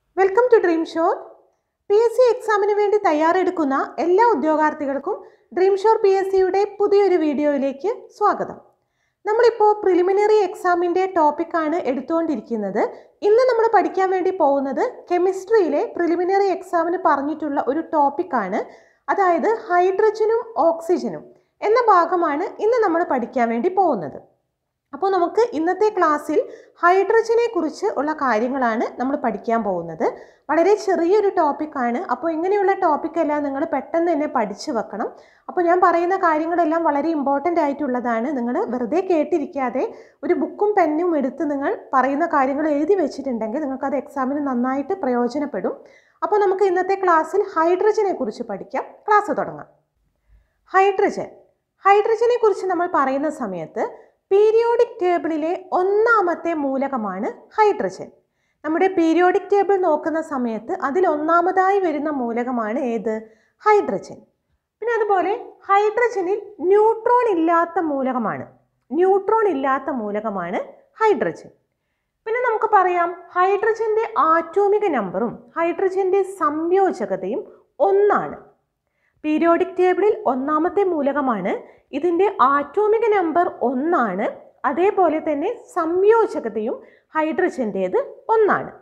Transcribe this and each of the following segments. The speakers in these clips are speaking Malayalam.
Welcome to dream shore P S C എക്സാമിന് വേണ്ടി തയ്യാറെടുക്കുന്ന എല്ലാ ഉദ്യോഗാർത്ഥികൾക്കും ഡ്രീം ഷോർ പി എസ് സിയുടെ പുതിയൊരു വീഡിയോയിലേക്ക് സ്വാഗതം നമ്മളിപ്പോൾ പ്രിലിമിനറി എക്സാമിൻ്റെ ടോപ്പിക്കാണ് എടുത്തുകൊണ്ടിരിക്കുന്നത് ഇന്ന് നമ്മൾ പഠിക്കാൻ വേണ്ടി പോകുന്നത് കെമിസ്ട്രിയിലെ പ്രിലിമിനറി എക്സാമിന് പറഞ്ഞിട്ടുള്ള ഒരു ടോപ്പിക്കാണ് അതായത് ഹൈഡ്രജനും ഓക്സിജനും എന്ന ഭാഗമാണ് ഇന്ന് നമ്മൾ പഠിക്കാൻ വേണ്ടി പോകുന്നത് അപ്പോൾ നമുക്ക് ഇന്നത്തെ ക്ലാസ്സിൽ ഹൈഡ്രജനെ കുറിച്ച് ഉള്ള കാര്യങ്ങളാണ് നമ്മൾ പഠിക്കാൻ പോകുന്നത് വളരെ ചെറിയൊരു ടോപ്പിക്കാണ് അപ്പോൾ ഇങ്ങനെയുള്ള ടോപ്പിക്കെല്ലാം നിങ്ങൾ പെട്ടെന്ന് തന്നെ പഠിച്ചു വെക്കണം അപ്പോൾ ഞാൻ പറയുന്ന കാര്യങ്ങളെല്ലാം വളരെ ഇമ്പോർട്ടൻ്റ് ആയിട്ടുള്ളതാണ് നിങ്ങൾ വെറുതെ കേട്ടിരിക്കാതെ ഒരു ബുക്കും പെന്നും എടുത്ത് നിങ്ങൾ പറയുന്ന കാര്യങ്ങൾ എഴുതി വെച്ചിട്ടുണ്ടെങ്കിൽ നിങ്ങൾക്കത് എക്സാമിന് നന്നായിട്ട് പ്രയോജനപ്പെടും അപ്പോൾ നമുക്ക് ഇന്നത്തെ ക്ലാസ്സിൽ ഹൈഡ്രജനെ കുറിച്ച് പഠിക്കാം ക്ലാസ് തുടങ്ങാം ഹൈഡ്രജൻ ഹൈഡ്രജനെ കുറിച്ച് നമ്മൾ പറയുന്ന സമയത്ത് പീരിയോഡിക് ടേബിളിലെ ഒന്നാമത്തെ മൂലകമാണ് ഹൈഡ്രജൻ നമ്മുടെ പീരിയോഡിക് ടേബിൾ നോക്കുന്ന സമയത്ത് അതിൽ ഒന്നാമതായി വരുന്ന മൂലകമാണ് ഏത് ഹൈഡ്രജൻ പിന്നെ അതുപോലെ ഹൈഡ്രജനിൽ ന്യൂട്രോൺ ഇല്ലാത്ത മൂലകമാണ് ന്യൂട്രോൺ ഇല്ലാത്ത മൂലകമാണ് ഹൈഡ്രജൻ പിന്നെ നമുക്ക് പറയാം ഹൈഡ്രജൻ്റെ ആറ്റോമിക നമ്പറും ഹൈഡ്രജൻ്റെ സംയോജകതയും ഒന്നാണ് പീരിയോഡിക് ടേബിളിൽ ഒന്നാമത്തെ മൂലകമാണ് ഇതിൻ്റെ ആറ്റോമിക നമ്പർ ഒന്നാണ് അതേപോലെ തന്നെ സംയോജകതയും ഹൈഡ്രജൻ്റേത് ഒന്നാണ്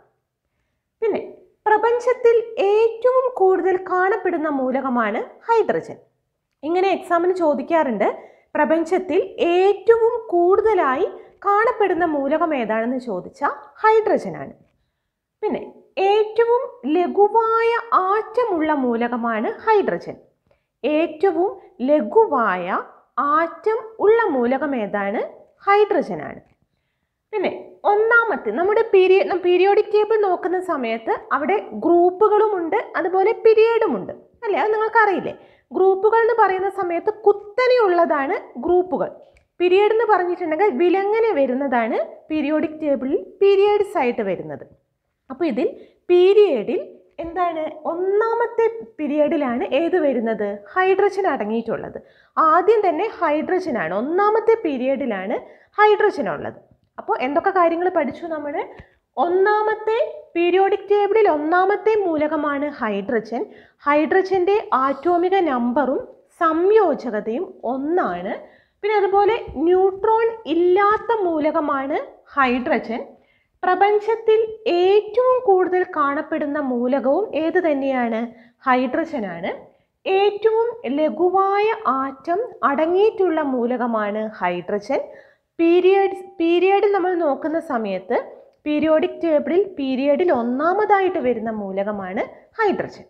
പിന്നെ പ്രപഞ്ചത്തിൽ ഏറ്റവും കൂടുതൽ കാണപ്പെടുന്ന മൂലകമാണ് ഹൈഡ്രജൻ ഇങ്ങനെ എക്സാമിന് ചോദിക്കാറുണ്ട് പ്രപഞ്ചത്തിൽ ഏറ്റവും കൂടുതലായി കാണപ്പെടുന്ന മൂലകം ഏതാണെന്ന് ചോദിച്ചാൽ ഹൈഡ്രജനാണ് പിന്നെ ഏറ്റവും ലഘുവായ ആറ്റമുള്ള മൂലകമാണ് ഹൈഡ്രജൻ ഏറ്റവും ലഘുവായ ആറ്റം ഉള്ള മൂലകം ഏതാണ് ഹൈഡ്രജനാണ് പിന്നെ ഒന്നാമത്തെ നമ്മുടെ പീരിയ പീരിയോഡിക് ടേബിൾ നോക്കുന്ന സമയത്ത് അവിടെ ഗ്രൂപ്പുകളുമുണ്ട് അതുപോലെ പീരിയഡുമുണ്ട് അല്ലേ അത് നിങ്ങൾക്കറിയില്ലേ ഗ്രൂപ്പുകൾ എന്ന് പറയുന്ന സമയത്ത് കുത്തനെയുള്ളതാണ് ഗ്രൂപ്പുകൾ പീരിയഡ് എന്ന് പറഞ്ഞിട്ടുണ്ടെങ്കിൽ വിലങ്ങനെ വരുന്നതാണ് പീരിയോഡിക് ടേബിളിൽ പീരിയഡ്സ് ആയിട്ട് വരുന്നത് അപ്പോൾ ഇതിൽ പീരിയഡിൽ എന്താണ് ഒന്നാമത്തെ പീരിയഡിലാണ് ഏത് വരുന്നത് ഹൈഡ്രജൻ അടങ്ങിയിട്ടുള്ളത് ആദ്യം തന്നെ ഹൈഡ്രജനാണ് ഒന്നാമത്തെ പീരിയഡിലാണ് ഹൈഡ്രജൻ ഉള്ളത് അപ്പോൾ എന്തൊക്കെ കാര്യങ്ങൾ പഠിച്ചു നമ്മൾ ഒന്നാമത്തെ പീരിയോഡിക് ടേബിളിൽ ഒന്നാമത്തെ മൂലകമാണ് ഹൈഡ്രജൻ ഹൈഡ്രജൻ്റെ ആറ്റോമിക നമ്പറും സംയോജകതയും ഒന്നാണ് പിന്നെ അതുപോലെ ന്യൂട്രോൺ ഇല്ലാത്ത മൂലകമാണ് ഹൈഡ്രജൻ പ്രപഞ്ചത്തിൽ ഏറ്റവും കൂടുതൽ കാണപ്പെടുന്ന മൂലകവും ഏത് തന്നെയാണ് ഹൈഡ്രജനാണ് ഏറ്റവും ലഘുവായ ആറ്റം അടങ്ങിയിട്ടുള്ള മൂലകമാണ് ഹൈഡ്രജൻ പീരിയഡ് പീരിയഡിൽ നമ്മൾ നോക്കുന്ന സമയത്ത് പീരിയോഡിക് ടേബിളിൽ പീരിയഡിൽ ഒന്നാമതായിട്ട് വരുന്ന മൂലകമാണ് ഹൈഡ്രജൻ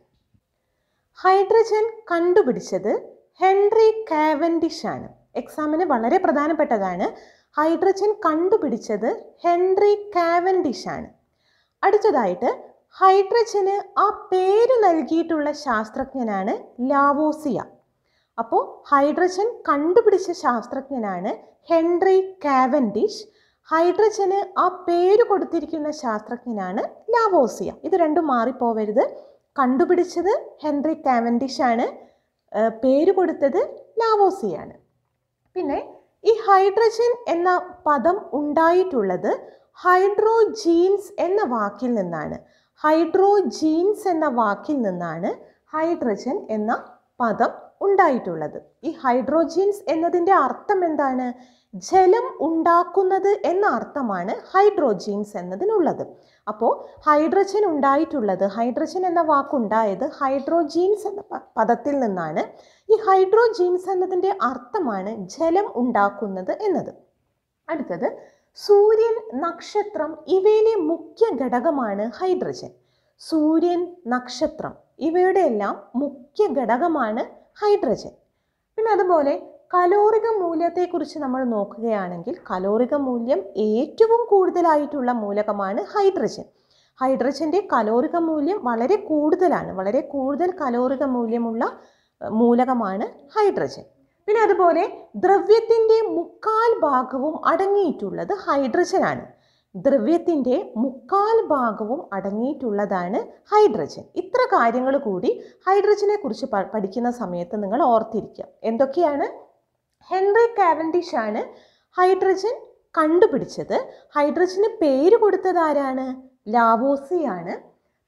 ഹൈഡ്രജൻ കണ്ടുപിടിച്ചത് ഹെൻറി കാവൻഡിഷ് ആണ് എക്സാമിന് വളരെ പ്രധാനപ്പെട്ടതാണ് ഹൈഡ്രജൻ കണ്ടുപിടിച്ചത് ഹെൻറി കാവൻഡിഷ് ആണ് അടുത്തതായിട്ട് ഹൈഡ്രജന് ആ പേര് നൽകിയിട്ടുള്ള ശാസ്ത്രജ്ഞനാണ് ലാവോസിയ അപ്പോൾ ഹൈഡ്രജൻ കണ്ടുപിടിച്ച ശാസ്ത്രജ്ഞനാണ് ഹെൻറി കാവൻഡിഷ് ഹൈഡ്രജന് ആ പേര് കൊടുത്തിരിക്കുന്ന ശാസ്ത്രജ്ഞനാണ് ലാവോസിയ ഇത് രണ്ടും മാറിപ്പോവരുത് കണ്ടുപിടിച്ചത് ഹെൻറി കാവൻഡിഷ് ആണ് പേര് കൊടുത്തത് ലാവോസിയാണ് പിന്നെ ഈ ഹൈഡ്രജൻ എന്ന പദം ഉണ്ടായിട്ടുള്ളത് ഹൈഡ്രോജീൻസ് എന്ന വാക്കിൽ നിന്നാണ് ഹൈഡ്രോജീൻസ് എന്ന വാക്കിൽ നിന്നാണ് ഹൈഡ്രജൻ എന്ന പദം ഉണ്ടായിട്ടുള്ളത് ഈ ഹൈഡ്രോജീൻസ് എന്നതിൻ്റെ അർത്ഥം എന്താണ് ജലം ഉണ്ടാക്കുന്നത് എന്ന അർത്ഥമാണ് ഹൈഡ്രോജീൻസ് എന്നതിനുള്ളത് അപ്പോൾ ഹൈഡ്രജൻ ഉണ്ടായിട്ടുള്ളത് ഹൈഡ്രജൻ എന്ന വാക്കുണ്ടായത് ഹൈഡ്രോജീൻസ് എന്ന പദത്തിൽ നിന്നാണ് ഈ ഹൈഡ്രോജീൻസ് എന്നതിൻ്റെ അർത്ഥമാണ് ജലം ഉണ്ടാക്കുന്നത് എന്നത് അടുത്തത് സൂര്യൻ നക്ഷത്രം ഇവയിലെ മുഖ്യ ഘടകമാണ് ഹൈഡ്രജൻ സൂര്യൻ നക്ഷത്രം ഇവയുടെ എല്ലാം മുഖ്യ ഘടകമാണ് ഹൈഡ്രജൻ പിന്നെ അതുപോലെ കലോറിക മൂല്യത്തെക്കുറിച്ച് നമ്മൾ നോക്കുകയാണെങ്കിൽ കലോറിക മൂല്യം ഏറ്റവും കൂടുതലായിട്ടുള്ള മൂലകമാണ് ഹൈഡ്രജൻ ഹൈഡ്രജൻ്റെ കലോറിക മൂല്യം വളരെ കൂടുതലാണ് വളരെ കൂടുതൽ കലോറിക മൂല്യമുള്ള മൂലകമാണ് ഹൈഡ്രജൻ പിന്നെ അതുപോലെ ദ്രവ്യത്തിൻ്റെ മുക്കാൽ ഭാഗവും അടങ്ങിയിട്ടുള്ളത് ഹൈഡ്രജനാണ് ദ്രവ്യത്തിൻ്റെ മുക്കാൽ ഭാഗവും അടങ്ങിയിട്ടുള്ളതാണ് ഹൈഡ്രജൻ ഇത്ര കാര്യങ്ങൾ കൂടി ഹൈഡ്രജനെ കുറിച്ച് പഠിക്കുന്ന സമയത്ത് നിങ്ങൾ ഓർത്തിരിക്കുക എന്തൊക്കെയാണ് ഹെൻറി കാവൻഡിഷ് ആണ് ഹൈഡ്രജൻ കണ്ടുപിടിച്ചത് ഹൈഡ്രജന് പേര് കൊടുത്തത് ആരാണ് ലാവോസിയാണ്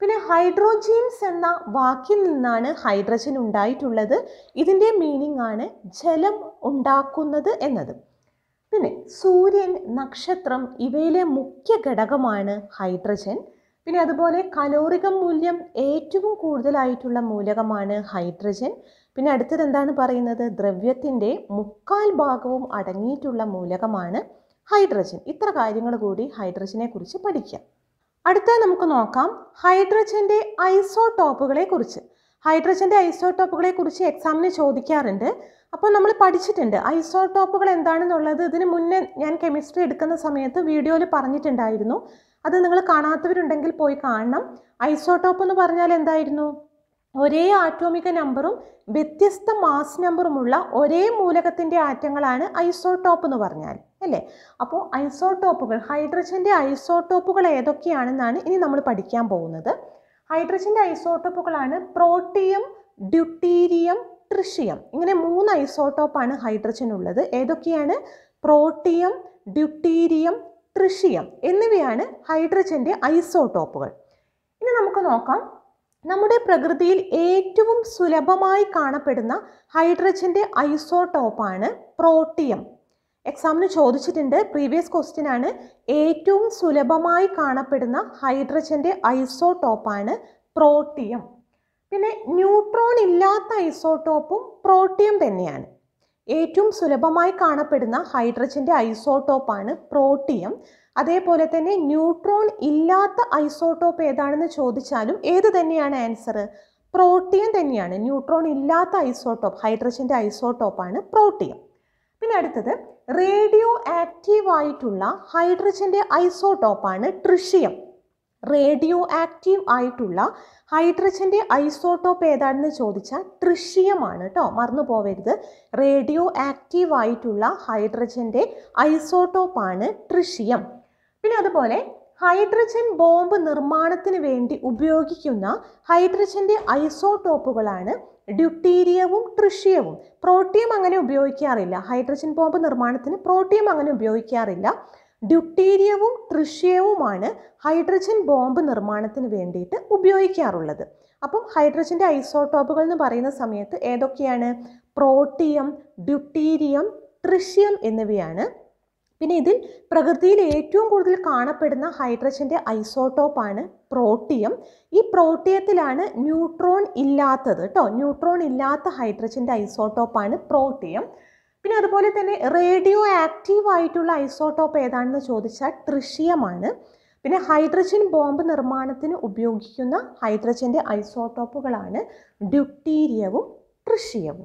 പിന്നെ ഹൈഡ്രോജീൻസ് എന്ന വാക്കിൽ നിന്നാണ് ഹൈഡ്രജൻ ഉണ്ടായിട്ടുള്ളത് ഇതിൻ്റെ മീനിങ് ആണ് ജലം ഉണ്ടാക്കുന്നത് എന്നത് പിന്നെ സൂര്യൻ നക്ഷത്രം ഇവയിലെ മുഖ്യ ഘടകമാണ് ഹൈഡ്രജൻ പിന്നെ അതുപോലെ കലോറിക മൂല്യം ഏറ്റവും കൂടുതലായിട്ടുള്ള മൂലകമാണ് ഹൈഡ്രജൻ പിന്നെ അടുത്തത് എന്താണ് പറയുന്നത് ദ്രവ്യത്തിൻ്റെ മുക്കാൽ ഭാഗവും അടങ്ങിയിട്ടുള്ള മൂലകമാണ് ഹൈഡ്രജൻ ഇത്ര കാര്യങ്ങൾ കൂടി ഹൈഡ്രജനെ കുറിച്ച് പഠിക്കാം അടുത്ത നമുക്ക് നോക്കാം ഹൈഡ്രജൻ്റെ ഐസോടോപ്പുകളെ കുറിച്ച് ഹൈഡ്രജൻ്റെ ഐസോടോപ്പുകളെ കുറിച്ച് എക്സാമിന് ചോദിക്കാറുണ്ട് അപ്പോൾ നമ്മൾ പഠിച്ചിട്ടുണ്ട് ഐസോടോപ്പുകൾ എന്താണെന്നുള്ളത് ഇതിന് മുന്നേ ഞാൻ കെമിസ്ട്രി എടുക്കുന്ന സമയത്ത് വീഡിയോയിൽ പറഞ്ഞിട്ടുണ്ടായിരുന്നു അത് നിങ്ങൾ കാണാത്തവരുണ്ടെങ്കിൽ പോയി കാണണം ഐസോടോപ്പ് എന്ന് പറഞ്ഞാൽ എന്തായിരുന്നു ഒരേ ആറ്റോമിക നമ്പറും വ്യത്യസ്ത മാസ് നമ്പറുമുള്ള ഒരേ മൂലകത്തിൻ്റെ ആറ്റങ്ങളാണ് ഐസോടോപ്പ് എന്ന് പറഞ്ഞാൽ അല്ലേ അപ്പോൾ ഐസോടോപ്പുകൾ ഹൈഡ്രജൻ്റെ ഐസോടോപ്പുകൾ ഏതൊക്കെയാണെന്നാണ് ഇനി നമ്മൾ പഠിക്കാൻ പോകുന്നത് ഹൈഡ്രജൻ്റെ ഐസോട്ടോപ്പുകളാണ് പ്രോട്ടിയം ഡ്യൂട്ടീരിയം ട്രിഷിയം ഇങ്ങനെ മൂന്ന് ഐസോട്ടോപ്പാണ് ഹൈഡ്രജൻ ഉള്ളത് ഏതൊക്കെയാണ് പ്രോട്ടിയം ഡ്യൂട്ടീരിയം ട്രിഷിയം എന്നിവയാണ് ഹൈഡ്രജൻ്റെ ഐസോട്ടോപ്പുകൾ ഇനി നമുക്ക് നോക്കാം നമ്മുടെ പ്രകൃതിയിൽ ഏറ്റവും സുലഭമായി കാണപ്പെടുന്ന ഹൈഡ്രജൻ്റെ ഐസോട്ടോപ്പാണ് പ്രോട്ടിയം എക്സാമിന് ചോദിച്ചിട്ടുണ്ട് പ്രീവിയസ് ക്വസ്റ്റ്യൻ ആണ് ഏറ്റവും സുലഭമായി കാണപ്പെടുന്ന ഹൈഡ്രജൻ്റെ ഐസോടോപ്പാണ് പ്രോട്ടിയം പിന്നെ ന്യൂട്രോൺ ഇല്ലാത്ത ഐസോടോപ്പും പ്രോട്ടിയം തന്നെയാണ് ഏറ്റവും സുലഭമായി കാണപ്പെടുന്ന ഹൈഡ്രജൻ്റെ ഐസോടോപ്പാണ് പ്രോട്ടിയം അതേപോലെ തന്നെ ന്യൂട്രോൺ ഇല്ലാത്ത ഐസോടോപ്പ് ഏതാണെന്ന് ചോദിച്ചാലും ഏത് തന്നെയാണ് ആൻസർ പ്രോട്ടിയം തന്നെയാണ് ന്യൂട്രോൺ ഇല്ലാത്ത ഐസോടോപ്പ് ഹൈഡ്രജൻ്റെ ഐസോടോപ്പാണ് പ്രോട്ടിയം പിന്നെ അടുത്തത് റേഡിയോ ആക്റ്റീവ് ആയിട്ടുള്ള ഹൈഡ്രജൻ്റെ ഐസോടോപ്പാണ് ട്രിഷിയം റേഡിയോ ആക്റ്റീവ് ആയിട്ടുള്ള ഹൈഡ്രജൻ്റെ ഐസോട്ടോപ്പ് ഏതാണെന്ന് ചോദിച്ചാൽ ട്രിഷിയമാണ് കേട്ടോ മറന്നു പോവരുത് റേഡിയോ ആക്റ്റീവ് ആയിട്ടുള്ള ഹൈഡ്രജൻ്റെ ഐസോട്ടോപ്പാണ് ട്രിഷിയം പിന്നെ അതുപോലെ ഹൈഡ്രജൻ ബോംബ് നിർമ്മാണത്തിന് വേണ്ടി ഉപയോഗിക്കുന്ന ഹൈഡ്രജൻ്റെ ഐസോട്ടോപ്പുകളാണ് ഡ്യൂട്ടീരിയവും ട്രിഷിയവും പ്രോട്ടിയം അങ്ങനെ ഉപയോഗിക്കാറില്ല ഹൈഡ്രജൻ ബോംബ് നിർമ്മാണത്തിന് പ്രോട്ടിയം അങ്ങനെ ഉപയോഗിക്കാറില്ല ഡ്യൂട്ടീരിയവും ട്രിഷ്യവുമാണ് ഹൈഡ്രജൻ ബോംബ് നിർമ്മാണത്തിന് വേണ്ടിയിട്ട് ഉപയോഗിക്കാറുള്ളത് അപ്പം ഹൈഡ്രജൻ്റെ ഐസോട്ടോപ്പുകൾ എന്ന് പറയുന്ന സമയത്ത് ഏതൊക്കെയാണ് പ്രോട്ടിയം ഡ്യൂട്ടീരിയം ട്രിഷ്യം എന്നിവയാണ് പിന്നെ ഇതിൽ പ്രകൃതിയിൽ ഏറ്റവും കൂടുതൽ കാണപ്പെടുന്ന ഹൈഡ്രജൻ്റെ ഐസോട്ടോപ്പാണ് പ്രോട്ടിയം ഈ പ്രോട്ടിയത്തിലാണ് ന്യൂട്രോൺ ഇല്ലാത്തത് കേട്ടോ ന്യൂട്രോൺ ഇല്ലാത്ത ഹൈഡ്രജൻ്റെ ഐസോട്ടോപ്പാണ് പ്രോട്ടിയം പിന്നെ അതുപോലെ തന്നെ റേഡിയോ ആക്റ്റീവ് ആയിട്ടുള്ള ഐസോട്ടോപ്പ് ഏതാണെന്ന് ചോദിച്ചാൽ ട്രിഷിയമാണ് പിന്നെ ഹൈഡ്രജൻ ബോംബ് നിർമ്മാണത്തിന് ഉപയോഗിക്കുന്ന ഹൈഡ്രജൻ്റെ ഐസോട്ടോപ്പുകളാണ് ഡ്യൂട്ടീരിയവും ട്രിഷിയവും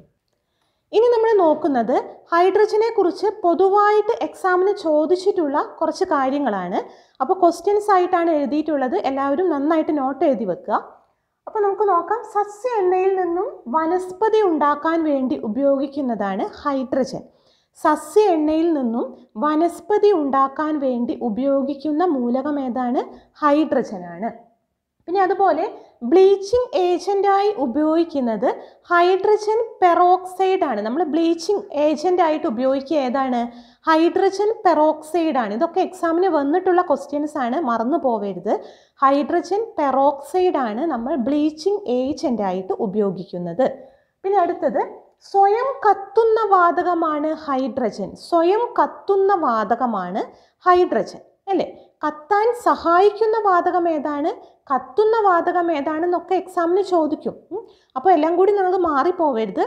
ഇനി നമ്മൾ നോക്കുന്നത് ഹൈഡ്രജനെ കുറിച്ച് പൊതുവായിട്ട് എക്സാമിന് ചോദിച്ചിട്ടുള്ള കുറച്ച് കാര്യങ്ങളാണ് അപ്പോൾ ക്വസ്റ്റ്യൻസ് ആയിട്ടാണ് എഴുതിയിട്ടുള്ളത് എല്ലാവരും നന്നായിട്ട് നോട്ട് എഴുതി വെക്കുക അപ്പോൾ നമുക്ക് നോക്കാം സസ്യ എണ്ണയിൽ നിന്നും വനസ്പതി ഉണ്ടാക്കാൻ വേണ്ടി ഉപയോഗിക്കുന്നതാണ് ഹൈഡ്രജൻ സസ്യ എണ്ണയിൽ നിന്നും വനസ്പതി ഉണ്ടാക്കാൻ വേണ്ടി ഉപയോഗിക്കുന്ന മൂലകം ഏതാണ് ഹൈഡ്രജനാണ് പിന്നെ അതുപോലെ ബ്ലീച്ചിങ് ഏജൻ്റായി ഉപയോഗിക്കുന്നത് ഹൈഡ്രജൻ പെറോക്സൈഡ് ആണ് നമ്മൾ ബ്ലീച്ചിങ് ഏജൻ്റ് ആയിട്ട് ഉപയോഗിക്കുക ഏതാണ് ഹൈഡ്രജൻ പെറോക്സൈഡ് ആണ് ഇതൊക്കെ എക്സാമിന് വന്നിട്ടുള്ള ക്വസ്റ്റ്യൻസ് ആണ് മറന്നു പോവരുത് ഹൈഡ്രജൻ പെറോക്സൈഡ് ആണ് നമ്മൾ ബ്ലീച്ചിങ് ഏജൻ്റ് ആയിട്ട് ഉപയോഗിക്കുന്നത് പിന്നെ അടുത്തത് സ്വയം കത്തുന്ന വാതകമാണ് ഹൈഡ്രജൻ സ്വയം കത്തുന്ന വാതകമാണ് ഹൈഡ്രജൻ അല്ലേ കത്താൻ സഹായിക്കുന്ന വാതകം ഏതാണ് കത്തുന്ന വാതകം ഏതാണെന്നൊക്കെ എക്സാമിന് ചോദിക്കും ഉം. അപ്പോൾ എല്ലാം കൂടി നമുക്ക് മാറിപ്പോവരുത്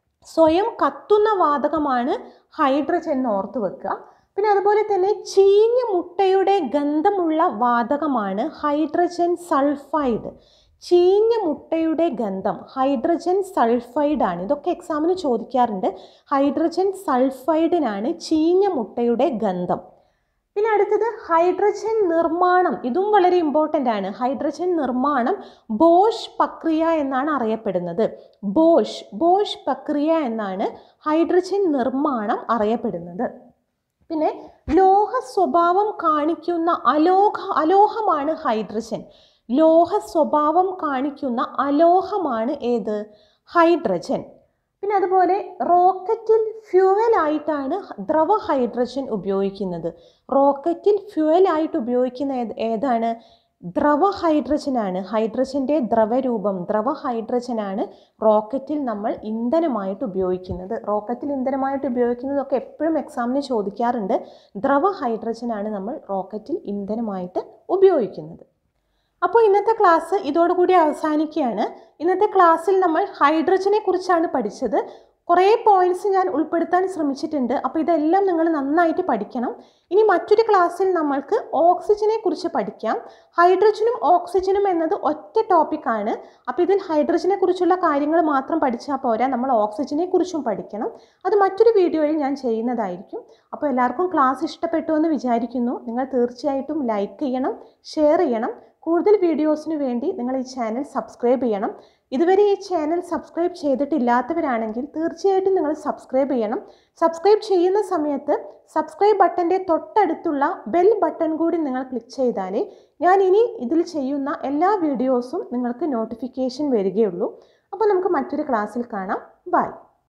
സ്വയം കത്തുന്ന വാതകമാണ് ഹൈഡ്രജൻ എന്ന് ഓർത്ത് വെക്കുക പിന്നെ അതുപോലെ തന്നെ ചീഞ്ഞ മുട്ടയുടെ ഗന്ധമുള്ള വാതകമാണ് ഹൈഡ്രജൻ സൾഫൈഡ് ചീഞ്ഞ മുട്ടയുടെ ഗന്ധം ഹൈഡ്രജൻ സൾഫൈഡ് ആണ് ഇതൊക്കെ എക്സാമിന് ചോദിക്കാറുണ്ട് ഹൈഡ്രജൻ സൾഫൈഡിനാണ് ചീഞ്ഞ മുട്ടയുടെ ഗന്ധം പിന്നെ അടുത്തത് ഹൈഡ്രജൻ നിർമ്മാണം ഇതും വളരെ ഇമ്പോർട്ടൻ്റ് ആണ് ഹൈഡ്രജൻ നിർമ്മാണം ബോഷ് പ്രക്രിയ എന്നാണ് അറിയപ്പെടുന്നത് ബോഷ് ബോഷ് പ്രക്രിയ എന്നാണ് ഹൈഡ്രജൻ നിർമ്മാണം അറിയപ്പെടുന്നത് പിന്നെ ലോഹ സ്വഭാവം കാണിക്കുന്ന അലോഹ അലോഹമാണ് ഹൈഡ്രജൻ ലോഹ സ്വഭാവം കാണിക്കുന്ന അലോഹമാണ് ഏത് ഹൈഡ്രജൻ പിന്നെ അതുപോലെ റോക്കറ്റിൽ ഫ്യൂവൽ ആയിട്ടാണ് ദ്രവ ഹൈഡ്രജൻ ഉപയോഗിക്കുന്നത് റോക്കറ്റിൽ ഫ്യൂവൽ ആയിട്ട് ഉപയോഗിക്കുന്ന ഏത് ഏതാണ് ദ്രവ ഹൈഡ്രജനാണ് ഹൈഡ്രജൻ്റെ ദ്രവരൂപം ദ്രവ ഹൈഡ്രജനാണ് റോക്കറ്റിൽ നമ്മൾ ഇന്ധനമായിട്ട് ഉപയോഗിക്കുന്നത് റോക്കറ്റിൽ ഇന്ധനമായിട്ട് ഉപയോഗിക്കുന്നതൊക്കെ എപ്പോഴും എക്സാമിന് ചോദിക്കാറുണ്ട് ദ്രവ ഹൈഡ്രജനാണ് നമ്മൾ റോക്കറ്റിൽ ഇന്ധനമായിട്ട് ഉപയോഗിക്കുന്നത് അപ്പോൾ ഇന്നത്തെ ക്ലാസ് ഇതോടുകൂടി അവസാനിക്കുകയാണ് ഇന്നത്തെ ക്ലാസ്സിൽ നമ്മൾ ഹൈഡ്രജനെ കുറിച്ചാണ് പഠിച്ചത് കുറേ പോയിന്റ്സ് ഞാൻ ഉൾപ്പെടുത്താൻ ശ്രമിച്ചിട്ടുണ്ട് അപ്പോൾ ഇതെല്ലാം നിങ്ങൾ നന്നായിട്ട് പഠിക്കണം ഇനി മറ്റൊരു ക്ലാസ്സിൽ നമ്മൾക്ക് ഓക്സിജനെ കുറിച്ച് പഠിക്കാം ഹൈഡ്രജനും ഓക്സിജനും എന്നത് ഒറ്റ ടോപ്പിക്കാണ് അപ്പോൾ ഇതിൽ ഹൈഡ്രജനെ കുറിച്ചുള്ള കാര്യങ്ങൾ മാത്രം പഠിച്ചാൽ പോരാ നമ്മൾ ഓക്സിജനെ കുറിച്ചും പഠിക്കണം അത് മറ്റൊരു വീഡിയോയിൽ ഞാൻ ചെയ്യുന്നതായിരിക്കും അപ്പോൾ എല്ലാവർക്കും ക്ലാസ് ഇഷ്ടപ്പെട്ടു എന്ന് വിചാരിക്കുന്നു നിങ്ങൾ തീർച്ചയായിട്ടും ലൈക്ക് ചെയ്യണം ഷെയർ ചെയ്യണം കൂടുതൽ വീഡിയോസിന് വേണ്ടി നിങ്ങൾ ഈ ചാനൽ സബ്സ്ക്രൈബ് ചെയ്യണം ഇതുവരെ ഈ ചാനൽ സബ്സ്ക്രൈബ് ചെയ്തിട്ടില്ലാത്തവരാണെങ്കിൽ തീർച്ചയായിട്ടും നിങ്ങൾ സബ്സ്ക്രൈബ് ചെയ്യണം സബ്സ്ക്രൈബ് ചെയ്യുന്ന സമയത്ത് സബ്സ്ക്രൈബ് ബട്ടൻ്റെ തൊട്ടടുത്തുള്ള ബെൽ ബട്ടൺ കൂടി നിങ്ങൾ ക്ലിക്ക് ചെയ്താലേ ഞാൻ ഇനി ഇതിൽ ചെയ്യുന്ന എല്ലാ വീഡിയോസും നിങ്ങൾക്ക് നോട്ടിഫിക്കേഷൻ വരികയുള്ളൂ അപ്പോൾ നമുക്ക് മറ്റൊരു ക്ലാസ്സിൽ കാണാം ബൈ